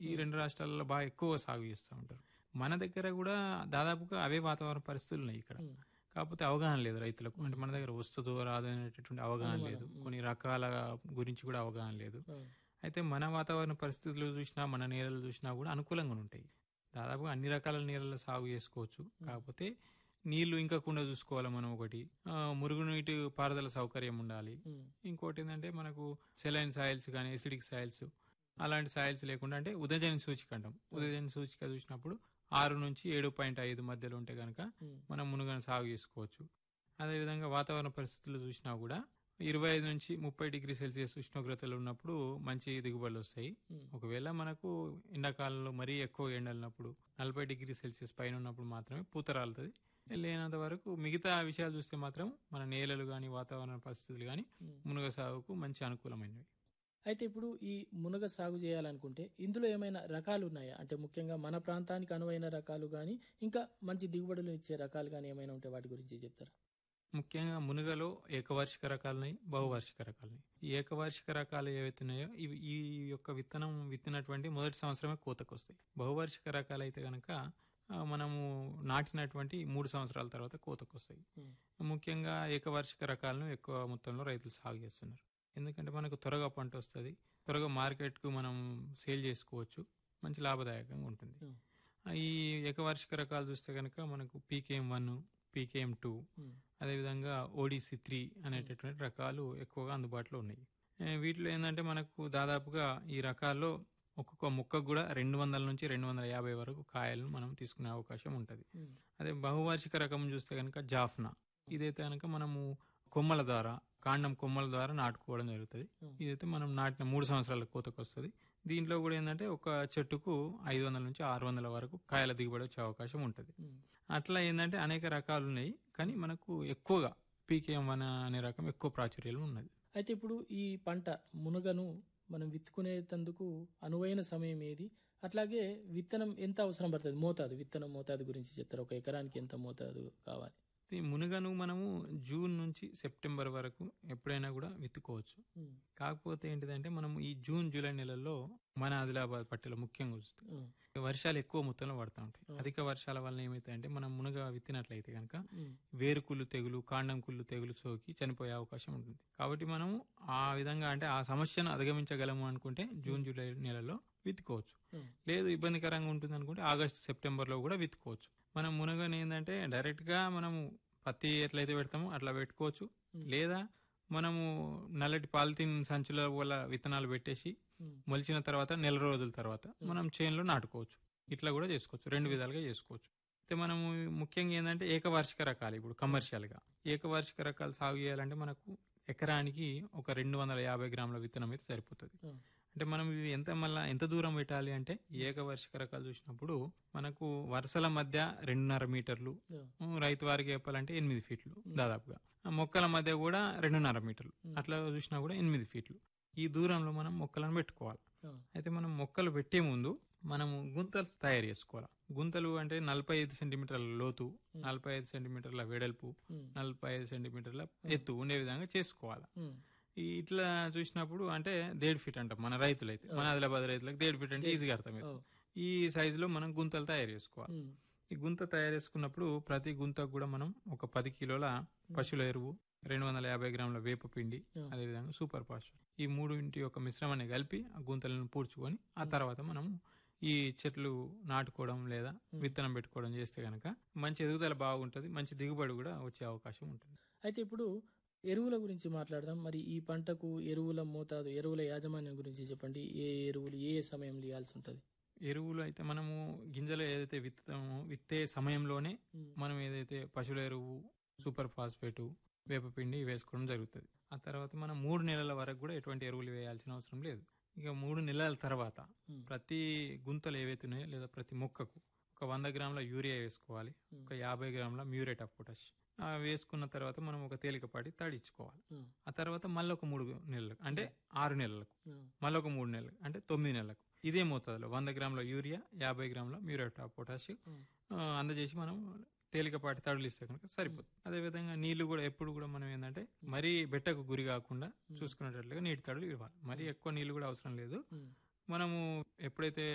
ఈ రెండు రాష్ట్రాలలో బాగా ఎక్కువ సాగు చేస్తూ ఉంటారు మన దగ్గర కూడా దాదాపుగా అవే వాతావరణ పరిస్థితులు ఉన్నాయి ఇక్కడ ఉమ్. కాకపోతే అవగాహన లేదు రైతులకు అంటే మన దగ్గర వస్తుందో రాదో అనేటటువంటి అవగాహన అనుమానం, లేదు ఉమ్. కొన్ని రకాల గురించి కూడా అవగాహన లేదు ఆ, అయితే మన వాతావరణ పరిస్థితులు చూసినా మన నేలలు చూసినా కూడా అనుకూలంగా ఉంటాయి దాదాపుగా అన్ని రకాల నేలల్లో సాగు చేసుకోవచ్చు కాకపోతే నీళ్లు ఇంకకుండా చూసుకోవాలి మనం ఒకటి ఆ, మురుగునీటి పారుదల సౌకర్యం ఉండాలి ఉమ్, ఇంకోటి ఏంటంటే మనకు సెలైన్ సాయిల్స్ కానీ ఎసిడిక్ సాయిల్స్ అలాంటి సాయిల్స్ లేకుండా అంటే ఉదయజని సూచిక అంటాం ఉదయజని సూచిక చూసినప్పుడు ఆరు నుంచి ఏడు పాయింట్ ఐదు మధ్యలో ఉంటే కనుక ఉమ్, మనం మునుగను సాగు చేసుకోవచ్చు అదేవిధంగా వాతావరణ పరిస్థితులు చూసినా కూడా ఇరవై ఐదు నుంచి ముప్పై డిగ్రీ సెల్సియస్ ఉష్ణోగ్రతలు ఉన్నప్పుడు మంచి దిగుబడులు వస్తాయి ఉమ్, ఒకవేళ మనకు ఎండాకాలంలో మరీ ఎక్కువ ఎండలున్నప్పుడు నలభై డిగ్రీ సెల్సియస్ పైన ఉన్నప్పుడు మాత్రమే పూత రాలుతుంది లేనంత వరకు మిగతా విషయాలు చూస్తే మాత్రం మన నేలలు కానీ వాతావరణ పరిస్థితులు కానీ ఉమ్. మునుగ సాగుకు మంచి అనుకూలమైనవి అయితే ఇప్పుడు ఈ మునగ సాగు చేయాలనుకుంటే ఇందులో ఏమైనా రకాలు ఉన్నాయా అంటే ముఖ్యంగా మన ప్రాంతానికి అనువైన రకాలు కానీ ఇంకా మంచి దిగుబడులు ఇచ్చే రకాలు కానీ ఏమైనా ఉంటే వాటి గురించి చెప్తారా ముఖ్యంగా మునుగలో ఏకవార్షిక రకాలున్నాయి బహువార్షిక రకాలున్నాయి ఈ ఏకవార్షిక రకాలు ఏవైతే ఉన్నాయో ఇవి ఈ యొక్క విత్తనం విత్తినటువంటి మొదటి సంవత్సరమే కోతకు వస్తాయి బహువార్షిక రకాలు అయితే కనుక ఆ, మనము నాటినటువంటి మూడు సంవత్సరాల తర్వాత కోతకు వస్తాయి ఉమ్, ముఖ్యంగా ఏకవార్షిక రకాలను ఎక్కువ మొత్తంలో రైతులు సాగు చేస్తున్నారు ఎందుకంటే మనకు త్వరగా పంట వస్తుంది త్వరగా మార్కెట్కు మనం సేల్ చేసుకోవచ్చు మంచి లాభదాయకంగా ఉంటుంది ఉమ్, ఆ, ఈ ఏకవార్షిక రకాలు చూస్తే కనుక మనకు PKM one PKM two um, అదేవిధంగా ఓడిసి త్రీ అనేటటువంటి రకాలు ఎక్కువగా అందుబాటులో ఉన్నాయి ఏ, వీటిలో ఏంటంటే మనకు దాదాపుగా ఈ రకాల్లో ఒక్కొక్క మొక్కకు కూడా రెండు వందల నుంచి రెండు వందల యాభై వరకు కాయలను మనం తీసుకునే అవకాశం ఉంటుంది ఉమ్, అదే బహువార్షిక రకం చూస్తే కనుక జాఫ్నా ఇదైతే కనుక మనము కొమ్మల ద్వారా కాండం కొమ్మల ద్వారా నాటుకోవడం జరుగుతుంది Hmm. ఇదైతే మనం నాటిన మూడు సంవత్సరాల కోతకు వస్తుంది దీంట్లో కూడా ఏంటంటే ఒక చెట్టుకు ఐదు వందల నుంచి ఆరు వందల వరకు కాయల దిగుబడి వచ్చే అవకాశం ఉంటుంది ఉమ్, అట్లా ఏంటంటే అనేక రకాలు ఉన్నాయి కానీ మనకు ఎక్కువగా పీకేఎం వన్ అనే రకం ఎక్కువ ప్రాచుర్యం ఉన్నది అయితే ఇప్పుడు ఈ పంట మునగను మనం విత్తుకునేందుకు అనువైన సమయం ఏది అట్లాగే విత్తనం ఎంత అవసరం పడుతుంది మోతాదు విత్తనం మోతాదు గురించి చెప్తారు ఒక ఎకరానికి ఎంత మోతాదు కావాలి ఈ మునుగను మనము జూన్ నుంచి సెప్టెంబర్ వరకు ఎప్పుడైనా కూడా విత్తుకోవచ్చు ఉమ్, కాకపోతే ఏంటిదంటే మనం ఈ జూన్ జూలై నెలల్లో మన ఆదిలాబాద్ పట్టిలో ముఖ్యంగా చూస్తాం ఉమ్, వర్షాలు ఎక్కువ మొత్తంలో పడతా ఉంటాయి Hmm. అధిక వర్షాల వల్ల ఏమైతాయంటే మనం మునగ విత్తినట్లయితే కనుక ఉమ్, వేరుకుళ్ళు తెగులు కాండం కుళ్ళు తెగులు సోకి చనిపోయే అవకాశం ఉంటుంది కాబట్టి మనము ఆ విధంగా అంటే ఆ సమస్యను అధిగమించగలము అనుకుంటే జూన్ జూలై నెలలో విత్తుకోవచ్చు ఉమ్, లేదు ఇబ్బందికరంగా ఉంటుంది అనుకుంటే ఆగస్ట్ సెప్టెంబర్ లో కూడా విత్తుకోవచ్చు మనం మునగని ఏంటంటే డైరెక్ట్ గా మనము పత్తి ఎట్లయితే పెడతామో అట్లా పెట్టుకోవచ్చు ఉమ్, లేదా మనము నల్లటి పాలిథిన్ సంచుల వల్ల విత్తనాలు పెట్టేసి ఉమ్, మొలిచిన తర్వాత నెల రోజుల తర్వాత మనం చేనులో నాటుకోవచ్చు ఇట్లా కూడా చేసుకోవచ్చు రెండు విధాలుగా చేసుకోవచ్చు అయితే మనము ముఖ్యంగా ఏంటంటే ఏకవార్షిక రకాలు ఇప్పుడు కమర్షియల్ గా ఏకవార్షిక రకాలు సాగు చేయాలంటే మనకు ఎకరానికి ఒక రెండు వందల యాభై గ్రాముల విత్తనం అయితే సరిపోతుంది ఉమ్, అంటే మనం ఇవి ఎంత మళ్ళా ఎంత దూరం పెట్టాలి అంటే ఈ ఏకవార్షిక రకాలు చూసినప్పుడు మనకు వరుసల మధ్య రెండున్నర మీటర్లు ఉమ్, ఉమ్, రైతు వారికి చెప్పాలంటే ఎనిమిది ఫీట్లు దాదాపుగా ఆ మొక్కల మధ్య కూడా రెండున్నర మీటర్లు అట్లా చూసినా కూడా ఎనిమిది ఫీట్లు ఈ దూరంలో మనం మొక్కలను పెట్టుకోవాలి ఉమ్, అయితే మనం మొక్కలు పెట్టే ముందు మనము గుంతలు తయారు చేసుకోవాలి గుంతలు అంటే నలభై ఐదు సెంటీమీటర్ల లోతు నలభై ఐదు సెంటీమీటర్ల వెడల్పు ఉమ్, నలభై ఐదు సెంటీమీటర్ల ఎత్తు ఉండే విధంగా చేసుకోవాలి ఉమ్, ఈ ఇట్లా చూసినప్పుడు అంటే దేడ్ ఫీట్ అంటాం మన రైతులైతే మన ఆదిలాబాద్ రైతులకు దేడ్ ఫీట్ అంటే ఈజీగా అర్థమైంది ఓ, ఈ సైజులో మనం గుంతలు తయారు చేసుకోవాలి ఉమ్, ఈ గుంత తయారు చేసుకున్నప్పుడు ప్రతి గుంతకు కూడా మనం ఒక పది కిలోల పశువుల ఎరువు రెండు వందల యాభై గ్రాముల వేప పిండి Yeah. అదేవిధంగా సూపర్ ఫాస్ఫేట్ ఈ మూడు ఇంటి యొక్క మిశ్రమాన్ని కలిపి ఆ గుంతలను పూడ్చుకొని ఆ తర్వాత మనం ఈ చెట్లు నాటుకోవడం లేదా విత్తనం పెట్టుకోవడం చేస్తే గనక మంచి ఎదుగుదల బాగుంటుంది మంచి దిగుబడి కూడా వచ్చే అవకాశం ఉంటుంది అయితే ఇప్పుడు ఎరువుల గురించి మాట్లాడదాం మరి ఈ పంటకు ఎరువుల మోతాదు ఎరువుల యాజమాన్యం గురించి చెప్పండి ఏ ఎరువులు ఏ ఏ సమయంలో ఇవ్వాల్సి ఉంటుంది ఎరువులు అయితే మనము గింజలు ఏదైతే విత్తుతామో విత్తే సమయంలోనే ఉమ్, మనం ఏదైతే పశువుల ఎరువు సూపర్ ఫాస్ఫేట్ వేపపిండి వేసుకోవడం జరుగుతుంది ఆ తర్వాత మనం మూడు నెలల వరకు కూడా ఎటువంటి ఎరువులు వేయాల్సిన అవసరం లేదు ఇక మూడు నెలల తర్వాత ఉమ్, ప్రతి గుంతలు ఏవైతే ఉన్నాయో లేదా ప్రతి మొక్కకు ఒక వంద గ్రాముల యూరియా వేసుకోవాలి ఉమ్, ఒక యాభై గ్రాముల మ్యూరేట్ ఆఫ్ పొటాష్ ఆ వేసుకున్న తర్వాత మనం ఒక తేలికపాటి తడిచ్చుకోవాలి ఉమ్, ఆ తర్వాత మళ్ళీ ఒక మూడు నెలలకు అంటే ఆరు నెలలకు ఉమ్, మళ్ళీ ఒక మూడు నెలలకు అంటే తొమ్మిది నెలలకు ఇదే మోతాదులో వంద గ్రాముల యూరియా యాభై గ్రాముల మ్యూరేట్ ఆఫ్ పొటాష్ ఉమ్, ఆ, అందజేసి మనం తేలికపాటి తడులు ఇస్తే కనుక సరిపోతుంది అదేవిధంగా నీళ్లు కూడా ఎప్పుడు కూడా మనం ఏంటంటే మరీ బెట్టకు గురి కాకుండా చూసుకునేటట్లుగా నీటి తడులు ఇవ్వాలి మరీ ఎక్కువ నీళ్లు కూడా అవసరం లేదు ఉమ్, మనము ఎప్పుడైతే